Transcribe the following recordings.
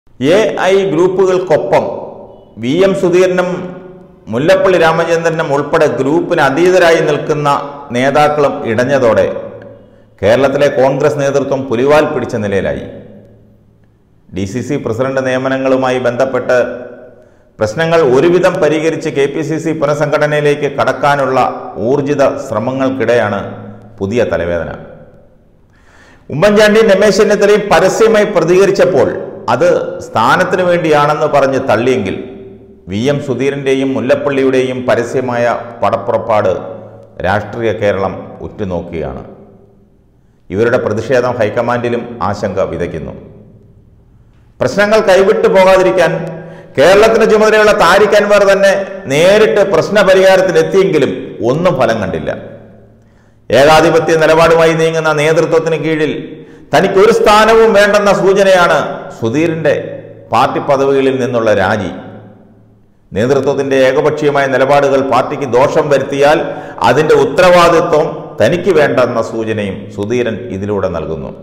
A I ഗ്രൂപ്പുകൾക്കൊപ്പം V M സുധീരനും മുല്ലപ്പള്ളി രാമചന്ദ്രനും ഉൾപ്പെടെ ഗ്രൂപ്പിന് അതീതരായി നിൽക്കുന്ന നേതാക്കളും ഇടഞ്ഞതോടെ കേരളത്തിലെ കോൺഗ്രസ് നേതൃത്വം പുലിവാൽ പിടിച്ച നിലയിലായി ഡി സി സി പ്രസിഡന്റ് നിയമനങ്ങളുമായി ബന്ധപ്പെട്ട് പ്രശ്നങ്ങൾ ഒരുവിധം പരിഹരിച്ച് കെ പി സി സി പുനഃസംഘടനയിലേക്ക് കടക്കാനുള്ള ഊർജിത ശ്രമങ്ങൾക്കിടെയാണ് പുതിയ തലവേദന ഉമ്മൻചാണ്ടി രമേശ് ചെന്നിത്തലയും പരസ്യമായി പ്രതികരിച്ചപ്പോൾ അത് സ്ഥാനത്തിന് വേണ്ടിയാണെന്ന് പറഞ്ഞ് തള്ളിയെങ്കിൽ വി എം സുധീരൻ്റെയും മുല്ലപ്പള്ളിയുടെയും പരസ്യമായ പടപ്പുറപ്പാട് രാഷ്ട്രീയ കേരളം ഉറ്റുനോക്കുകയാണ് ഇവരുടെ പ്രതിഷേധം ഹൈക്കമാൻഡിലും ആശങ്ക വിതയ്ക്കുന്നു പ്രശ്നങ്ങൾ കൈവിട്ടു പോകാതിരിക്കാൻ കേരളത്തിന് ചുമതലയുള്ള താരിഖ് അൻവർ തന്നെ നേരിട്ട് പ്രശ്നപരിഹാരത്തിലെത്തിയെങ്കിലും ഒന്നും ഫലം കണ്ടില്ല ഏകാധിപത്യ നിലപാടുമായി നീങ്ങുന്ന നേതൃത്വത്തിന് കീഴിൽ തനിക്ക് ഒരു സ്ഥാനവും വേണ്ടെന്ന സൂചനയാണ് സുധീറിന്റെ പാർട്ടി പദവികളിൽ നിന്നുള്ള രാജി നേതൃത്വത്തിന്റെ ഏകപക്ഷീയമായ നിലപാടുകൾ പാർട്ടിക്ക് ദോഷം വരുത്തിയാൽ അതിന്റെ ഉത്തരവാദിത്വം തനിക്ക് വേണ്ടെന്ന സൂചനയും സുധീരൻ ഇതിലൂടെ നൽകുന്നു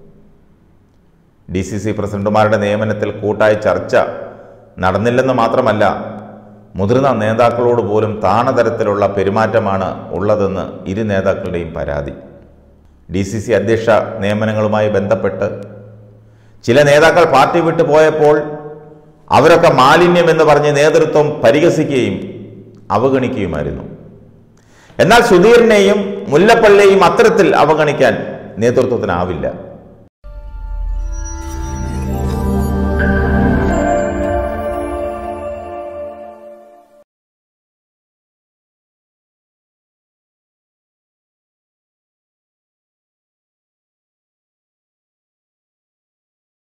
ഡി സി സി പ്രസിഡന്റുമാരുടെ നിയമനത്തിൽ കൂട്ടായ ചർച്ച നടന്നില്ലെന്ന് മാത്രമല്ല മുതിർന്ന നേതാക്കളോട് പോലും താണതരത്തിലുള്ള പെരുമാറ്റമാണ് ഉള്ളതെന്ന് ഇരു നേതാക്കളുടെയും പരാതി ഡി സി സി അധ്യക്ഷ നിയമനങ്ങളുമായി ബന്ധപ്പെട്ട് ചില നേതാക്കൾ പാർട്ടി വിട്ടു പോയപ്പോൾ അവരൊക്കെ മാലിന്യം എന്ന് പറഞ്ഞ് നേതൃത്വം പരിഹസിക്കുകയും അവഗണിക്കുകയുമായിരുന്നു എന്നാൽ സുധീറിനെയും മുല്ലപ്പള്ളിയെയും അത്തരത്തിൽ അവഗണിക്കാൻ നേതൃത്വത്തിനാവില്ല